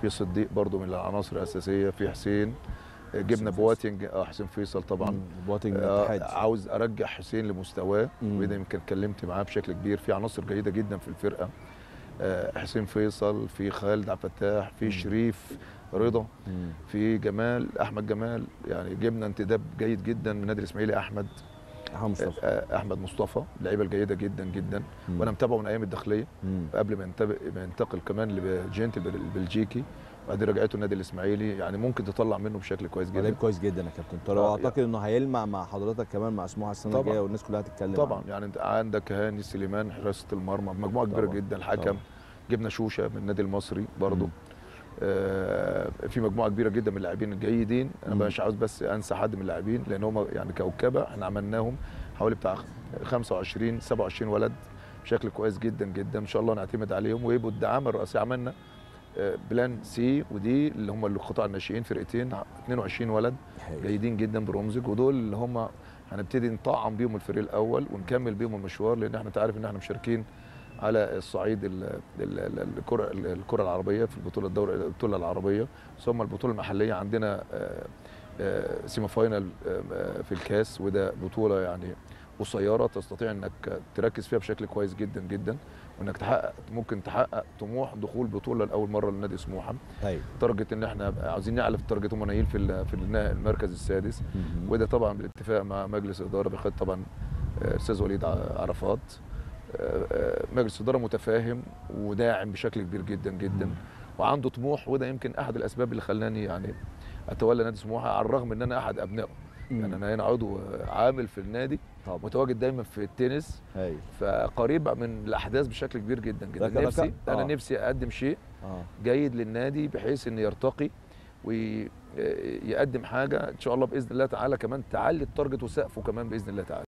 في صديق برضو من العناصر الاساسيه في حسين آه، جبنا فيصل. بواتنج اه حسين فيصل طبعا مم. بواتنج من آه، الاتحاد عاوز ارجع حسين لمستواه مم. وده يمكن اتكلمت معاه بشكل كبير في عناصر جيده جدا في الفرقه آه، حسين فيصل في خالد عبد الفتاح في مم. شريف رضا مم. في جمال احمد جمال يعني جبنا انتداب جيد جدا من نادي الاسماعيلي احمد احمد مصطفى آه، احمد مصطفى اللعيبه الجيده جدا جدا مم. وانا متابعه من ايام الداخليه مم. قبل ما ينتبه ما ينتقل كمان لجينت البل- البلجيكي وبعدين رجعته النادي الاسماعيلي يعني ممكن تطلع منه بشكل كويس هو جدا لعيب كويس جدا يا كابتن طارق آه، واعتقد انه هيلمع مع حضرتك كمان مع سموحه السنه طبعاً. الجايه والناس كلها هتتكلم طبعا عنه. يعني انت عندك هاني سليمان حراسه المرمى مجموعه كبيره طبعاً، جدا الحكم طبعاً. جبنا شوشه من النادي المصري برضه مم. آه في مجموعه كبيره جدا من اللاعبين الجيدين انا مم. مش عاوز بس انسى حد من اللاعبين لان هم يعني كوكبه احنا عملناهم حوالي بتاع 25 27 ولد بشكل كويس جدا جدا ان شاء الله نعتمد عليهم ويبقوا الدعامه الرئيسيه عملنا آه، بلان سي ودي اللي هم القطاع الناشئين فرقتين 22 ولد حقيقي. جيدين جدا برمزج ودول اللي هم هنبتدي نطعم بيهم الفريق الاول ونكمل بيهم المشوار لان احنا تعرف ان احنا مشاركين على الصعيد ال- ال- ال- الكره الكره العربيه في البطوله الدوري البطوله العربيه ثم البطوله المحليه عندنا آه، آه، سيمي فاينل آه، آه، في الكاس وده بطوله يعني قصيره تستطيع انك تركز فيها بشكل كويس جدا جدا وانك تحقق ممكن تحقق طموح دخول بطوله لاول مره لنادي سموحه ايوه تارجت ان احنا عاوزين نعلى في التارجت هم نايل في ال- في النا- المركز السادس مم. وده طبعا بالاتفاق مع مجلس الاداره بقياده طبعا آه، استاذ وليد ع- عرفات آه، آه، مجلس الاداره متفاهم وداعم بشكل كبير جدا جدا مم. وعنده طموح وده يمكن احد الاسباب اللي خلاني يعني اتولى نادي سموحه على الرغم ان انا احد ابنائه مم. يعني انا هنا عضو آه، عامل في النادي طبعا متواجد دايما في التنس ايوه فقريب من الاحداث بشكل كبير جدا ده جدا كده نفسي ك- انا آه. نفسي اقدم شيء اه جيد للنادي بحيث انه يرتقي ويقدم حاجه ان شاء الله باذن الله تعالى كمان تعلي التارجت وسقفه كمان باذن الله تعالى